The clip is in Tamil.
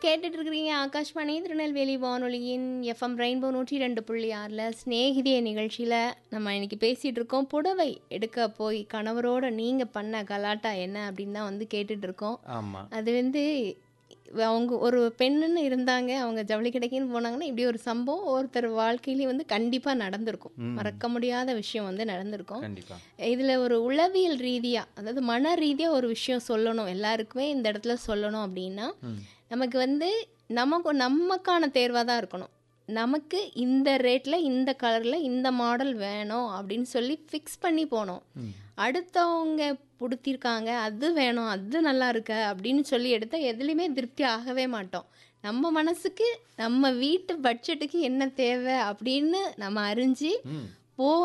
கேட்டுட்டு இருக்கிறீங்க ஆகாஷ்வாணி திருநெல்வேலி வானொலியின் எஃப்எம் ரெயின்போ நூற்றி ரெண்டு புள்ளி ஆறில் ஸ்நேகிதிய நிகழ்ச்சியில் நம்ம இன்னைக்கு பேசிகிட்டு இருக்கோம் புடவை எடுக்க போய் கணவரோட நீங்கள் பண்ண கலாட்டா என்ன அப்படின்னு தான் வந்து கேட்டுட்டு இருக்கோம் ஆமா அது வந்து அவங்க ஒரு பெண்ணுன்னு இருந்தாங்க அவங்க ஜவுளி கடைக்குன்னு போனாங்கன்னா இப்படி ஒரு சம்பவம் ஒருத்தர் வாழ்க்கையிலேயே வந்து கண்டிப்பாக நடந்திருக்கும் ம். மறக்க முடியாத விஷயம் வந்து நடந்திருக்கும் கண்டிப்பா இதில் ஒரு உளவியல் ரீதியாக அதாவது மன ரீதியாக ஒரு விஷயம் சொல்லணும் எல்லாருக்குமே இந்த இடத்துல சொல்லணும் அப்படின்னா ம். நமக்கு வந்து நமக்கு நமக்கான தேர்வாக தான் இருக்கணும் நமக்கு இந்த ரேட்டில் இந்த கலரில் இந்த மாடல் வேணும் அப்படின்னு சொல்லி ஃபிக்ஸ் பண்ணி போனோம் ம். அடுத்தவங்க பிடித்திருக்காங்க அது வேணும் அது நல்லா இருக்க அப்படின்னு சொல்லி எடுத்தால் எதுலேயுமே திருப்தி ஆகவே மாட்டோம் நம்ம மனசுக்கு நம்ம வீட்டு பட்ஜெட்டுக்கு என்ன தேவை அப்படின்னு நம்ம அறிஞ்சு ம் போ